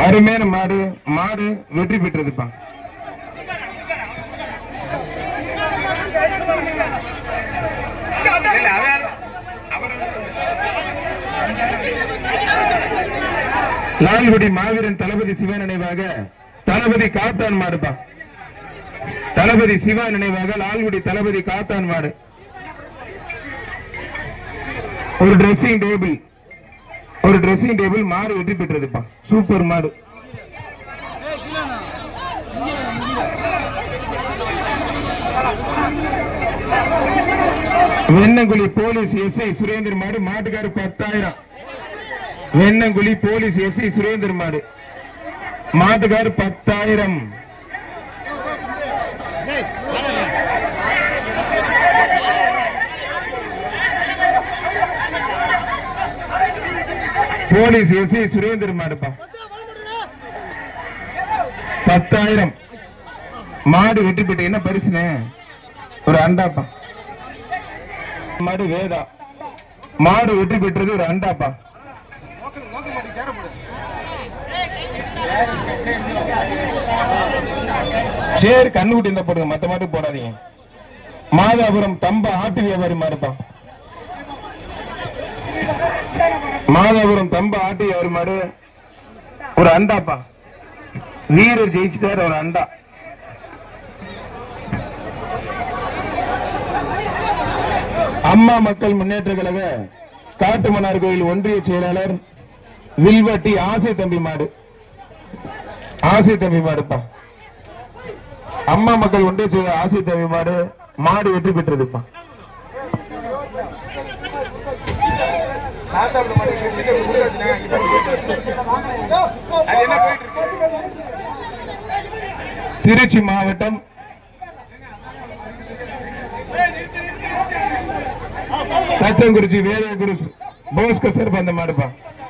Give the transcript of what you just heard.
அருமையான மாடு மாடு வெற்றி பெற்றதுப்பா லால்குடி மாவீரன் தளபதி சிவா நினைவாக தளபதி காத்தான் மாடுப்பா தளபதி சிவா நினைவாக லால்குடி தளபதி காத்தான் மாடு ஒரு ட்ரெஸ்ஸிங் டேபிள் ஒரு ட்ரெஸ்ஸிங் டேபிள் மாடு வெற்றி பெற்றதுப்பா சூப்பர் மாடு வெண்ணங்குழி போலீஸ் எஸ்ஐ சுரேந்தர் மாடு மாட்டுக்காரு பத்தாயிரம் வெண்ணங்குழி போலீஸ் எஸ்ஐ சுரேந்தர் மாடு மாட்டுக்காரு பத்தாயிரம் போலீஸ் எஸ்ஐ சுரேந்தர் மாடுப்பா பத்தாயிரம் மாடு வெற்றி பெற்று என்ன பரிசுனே ஒரு அண்டாப்பா மாடு வேதா மாடு வெற்றி பெற்றது ஒரு அண்டாப்பா சரி கண்ணுக்குட்டி இந்த போடுங்க மத்த மாட்டு போடாதீங்க மாதாபுரம் தம்ப ஆட்டு வியாபாரி மாடுப்பா மாதாபுரம் தம்ப ஆட்டு வியாபாரி மாடு ஒரு அண்டாப்பா வீரர் ஜெயிச்சுட்டார் ஒரு அண்டா அம்மா மக்கள் முன்னேற்ற கழக காட்டுமன்னார் கோயில் ஒன்றிய செயலாளர் வில்வட்டி ஆசை தம்பி மாடு ஆசை தம்பி மாடுப்பா அம்மா மக்கள் ஒன்றிய செயலாளர் ஆசை தம்பி மாடு மாடு வெற்றி பெற்றதுப்பா திருச்சி மாவட்டம் தச்சங்குறிச்சி வேதகுரு போஸ்கர் சார் அந்த மாடுப்பா